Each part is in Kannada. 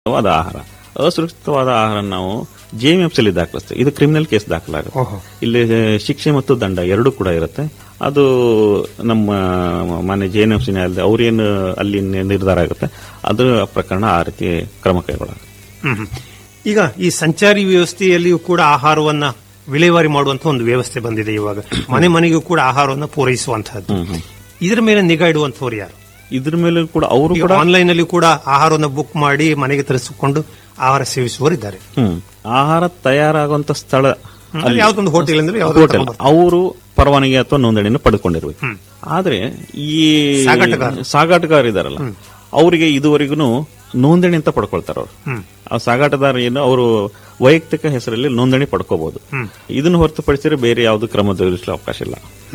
ಸುರಕ್ಷಿತವಾದ ಆಹಾರ ಅಸುರಕ್ಷಿತವಾದ ಆಹಾರ ನಾವು ಜೆಎಂಎಫ್ ಅಲ್ಲಿ ದಾಖಲಿಸ್ತೇವೆ ಇದು ಕ್ರಿಮಿನಲ್ ಕೇಸ್ ದಾಖಲಾಗುತ್ತೆ ಓಹೋ. ಇಲ್ಲಿ ಶಿಕ್ಷೆ ಮತ್ತು ದಂಡ ಎರಡೂ ಕೂಡ ಇರುತ್ತೆ ಅದು ನಮ್ಮ ಮಾನ್ಯ ಜೆ ಎನ್ ಎಫ್ ಸಿ ನ್ಯಾಯಾಲಯ ಅವ್ರೇನು ಅಲ್ಲಿ ನಿ- ನಿರ್ಧಾರ ಆಗುತ್ತೆ ಅದರ ಪ್ರಕರಣ ಆ ರೀತಿ ಕ್ರಮ ಕೈಗೊಳ್ಳೋದು ಹ್ಮ್ ಹ್ಮ್. ಈಗ ಈ ಸಂಚಾರಿ ವ್ಯವಸ್ಥೆಯಲ್ಲಿಯೂ ಕೂಡ ಆಹಾರವನ್ನ ವಿಲೇವಾರಿ ಮಾಡುವಂತ ಒಂದು ವ್ಯವಸ್ಥೆ ಬಂದಿದೆ ಇವಾಗ ಮನೆ ಮನೆಗೂ ಕೂಡ ಆಹಾರವನ್ನ ಪೂರೈಸುವಂತಹದ್ದು ಇದರ ಮೇಲೆ ನಿಗಾ ಇಡುವಂತವ್ರು ಯಾರು ಇದ್ರ ಮೇಲೆ ಕೂಡ ಅವರು ಕೂಡ ಆನ್ಲೈನ್ ಅಲ್ಲಿ ಕೂಡ ಆಹಾರವನ್ನು ಬುಕ್ ಮಾಡಿ ಮನೆಗೆ ತರಿಸಿಕೊಂಡು ಆಹಾರ ಸೇವಿಸುವವರಿದ್ದಾರೆ ಹ್ಮ್ ಆಹಾರ ತಯಾರಾಗುವಂತ ಸ್ಥಳ ಅಲ್ಲಿ ಯಾವ್ದೊಂದು ಹೋಟೆಲ್ ಅಂದ್ರೆ ಯಾವ್ದೋ ಹೋಟೆಲ್ ಅವರು ಪರವಾನಗಿ ಅಥವಾ ನೋಂದಣಿಯನ್ನು ಪಡ್ಕೊಂಡಿರ್ಬೇಕು ಆದ್ರೆ ಈ ಸಾಗಾಟಗಾರರು. ಸಾಗಾಟಗಾರ ಇದಾರಲ್ಲ ಅವರಿಗೆ ಇದುವರೆಗೂ ನೋಂದಣಿ ಅಂತ ಪಡ್ಕೊಳ್ತಾರ ಅವರು ಆ ಸಾಗಾಟದಾರ ಏನು ಅವರು ವೈಯಕ್ತಿಕ ಹೆಸರಲ್ಲಿ ನೋಂದಣಿ ಪಡ್ಕೋಬಹುದು ಇದನ್ನು ಹೊರತುಪಡಿಸಿದ್ರೆ ಬೇರೆ ಯಾವುದು ಕ್ರಮ ಜರುಗಿಸಲು ಅವಕಾಶ ಇಲ್ಲ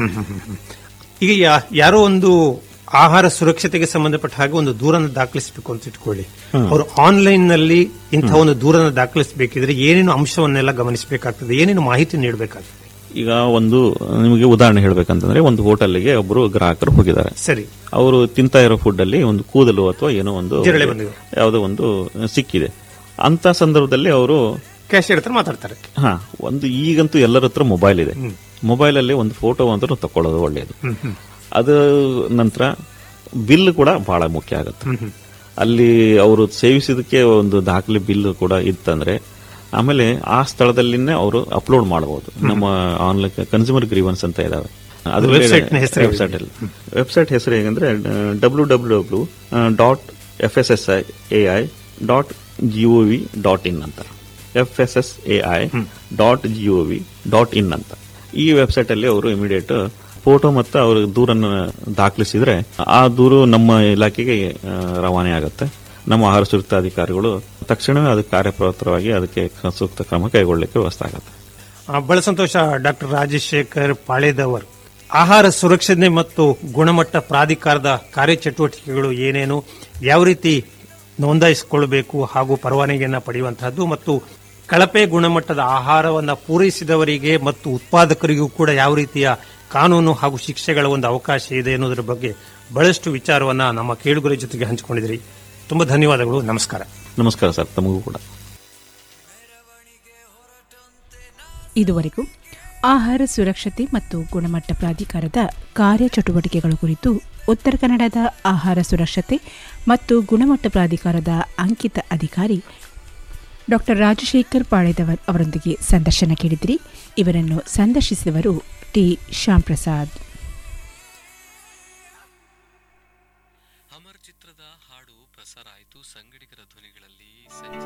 ಈಗ ಯಾ- ಯಾರೋ ಒಂದು ಆಹಾರ ಸುರಕ್ಷತೆಗೆ ಸಂಬಂಧಪಟ್ಟ ಹಾಗೆ ಒಂದು ದೂರನ್ನು ದಾಖಲಿಸಬೇಕು ಅಂತ ಇಟ್ಕೊಳ್ಳಿ ಅವರು ಆನ್ಲೈನ್ ನಲ್ಲಿ ಇಂಥ ಒಂದು ದೂರನ್ನು ದಾಖಲಿಸಬೇಕಿದ್ರೆ ಏನೇನು ಅಂಶವನ್ನೆಲ್ಲ ಗಮನಿಸಬೇಕಾಗ್ತದೆ ಏನೇನು ಮಾಹಿತಿ ನೀಡಬೇಕಾಗ್ತದೆ ಈಗ ಒಂದು ನಿಮಗೆ ಉದಾಹರಣೆ ಹೇಳ್ಬೇಕಂತಂದ್ರೆ ಒಂದು ಹೋಟೆಲ್ಗೆ ಒಬ್ಬರು ಗ್ರಾಹಕರು ಹೋಗಿದ್ದಾರೆ ಸರಿ ಅವರು ತಿಂತಾ ಇರೋ ಫುಡ್ ಅಲ್ಲಿ ಒಂದು ಕೂದಲು ಅಥವಾ ಏನೋ ಒಂದು ಜಿರಳೆ ಬಂದಿದೆ. ಯಾವುದೋ ಒಂದು ಸಿಕ್ಕಿದೆ ಅಂತ ಸಂದರ್ಭದಲ್ಲಿ ಅವರು ಕ್ಯಾಶಿಯರ್ ಹತ್ರ ಮಾತಾಡ್ತಾರೆ ಹಾ ಒಂದು ಈಗಂತೂ ಎಲ್ಲರ ಹತ್ರ ಮೊಬೈಲ್ ಇದೆ ಮೊಬೈಲ್ ಅಲ್ಲಿ ಒಂದು ಫೋಟೋ ಅಂತ ತಕೊಳ್ಳೋದು ಒಳ್ಳೆಯದು ಅದು ನಂತರ ಬಿಲ್ ಕೂಡ ಬಹಳ ಮುಖ್ಯ ಆಗುತ್ತೆ ಅಲ್ಲಿ ಅವರು ಸೇವಿಸಿದಕ್ಕೆ ಒಂದು ದಾಖಲೆ ಬಿಲ್ ಕೂಡ ಇತ್ತಂದ್ರೆ ಆಮೇಲೆ ಆ ಸ್ಥಳದಲ್ಲಿನೇ ಅವರು ಅಪ್ಲೋಡ್ ಮಾಡಬಹುದು ನಮ್ಮ ಆನ್ಲೈನ್ ಕನ್ಸ್ಯೂಮರ್ ಗ್ರೀವನ್ಸ್ ಅಂತ ಇದಾವೆ ಅದ್ರ Website ನ ಹೆಸರು ವೆಬ್ಸೈಟ್ ಅಲ್ಲಿ ವೆಬ್ಸೈಟ್ ಹೆಸರು ಹೇಗಂದ್ರೆ W W W dot F S S A I I dot gov dot in ಅಂತ F S S A I dot gov dot in ಅಂತ ಈ ವೆಬ್ಸೈಟ್ ಅಲ್ಲಿ ಅವರು ಇಮಿಡಿಯೇಟ್ ಫೋಟೋ ಮತ್ತು ಅವ್ರ ದೂರನ್ನು ದಾಖಲಿಸಿದ್ರೆ ಆ ದೂರು ನಮ್ಮ ಇಲಾಖೆಗೆ ಆ, ರವಾನೆ ಆಗುತ್ತೆ ನಮ್ಮ ಆಹಾರ ಸುರಕ್ಷತಾ ಅಧಿಕಾರಿಗಳು ತಕ್ಷಣವೇ ಅದಕ್ಕೆ ಕಾರ್ಯಪ್ರವೃತ್ತವಾಗಿ ಅದಕ್ಕೆ ಸೂಕ್ತ ಕ್ರಮ ಕೈಗೊಳ್ಳಲಿಕ್ಕೆ ವ್ಯವಸ್ಥೆ ಆಗುತ್ತೆ ಆ, ಬಹಳ ಸಂತೋಷ ಡಾಕ್ಟರ್ ರಾಜಶೇಖರ್ ಪಾಳೇದವರ್ ಆಹಾರ ಸುರಕ್ಷತೆ ಮತ್ತು ಗುಣಮಟ್ಟ ಪ್ರಾಧಿಕಾರದ ಕಾರ್ಯಚಟುವಟಿಕೆಗಳು ಏನೇನು ಯಾವ ರೀತಿ ನೋಂದಾಯಿಸಿಕೊಳ್ಳಬೇಕು ಹಾಗೂ ಪರವಾನಗಿಯನ್ನು ಪಡೆಯುವಂತಹದ್ದು ಮತ್ತು ಕಳಪೆ ಗುಣಮಟ್ಟದ ಆಹಾರವನ್ನು ಪೂರೈಸಿದವರಿಗೆ ಮತ್ತು ಉತ್ಪಾದಕರಿಗೂ ಕೂಡ ಯಾವ ರೀತಿಯ ಕಾನೂನು ಹಾಗೂ ಶಿಕ್ಷೆಗಳ ಒಂದು ಅವಕಾಶ ಇದೆ ಅನ್ನೋದರ ಬಗ್ಗೆ ಬಹಳಷ್ಟು ವಿಚಾರವನ್ನ ನಮ್ಮ ಕೇಳುಗರ ಜೊತೆಗೆ ಹಂಚಿಕೊಂಡಿದ್ರಿ ತುಂಬಾ ಧನ್ಯವಾದಗಳು ನಮಸ್ಕಾರ ನಮಸ್ಕಾರ ಸರ್ ತಮಗೂ ಕೂಡ ಇದುವರೆಗೂ ಆಹಾರ ಸುರಕ್ಷತೆ ಮತ್ತು ಗುಣಮಟ್ಟ ಪ್ರಾಧಿಕಾರದ ಕಾರ್ಯಚಟುವಟಿಕೆಗಳ ಕುರಿತು ಉತ್ತರ ಕನ್ನಡದ ಆಹಾರ ಸುರಕ್ಷತೆ ಮತ್ತು ಗುಣಮಟ್ಟ ಪ್ರಾಧಿಕಾರದ ಅಂಕಿತ ಅಧಿಕಾರಿ ಡಾಕ್ಟರ್ ರಾಜಶೇಖರ್ ಪಾಳೆದವರ್ ಅವರೊಂದಿಗೆ ಸಂದರ್ಶನ ಕೇಳಿದಿರಿ ಇವರನ್ನು ಸಂದರ್ಶಿಸಿದವರು ಟಿ ಶ್ಯಾಮ್ ಪ್ರಸಾದ್ ಅಮರ್ ಚಿತ್ರದ ಹಾಡು ಪ್ರಸಾರ ಆಯಿತು ಸಂಗಡಿಗರ ಧ್ವನಿಗಳಲ್ಲಿ ಸಂಜೆ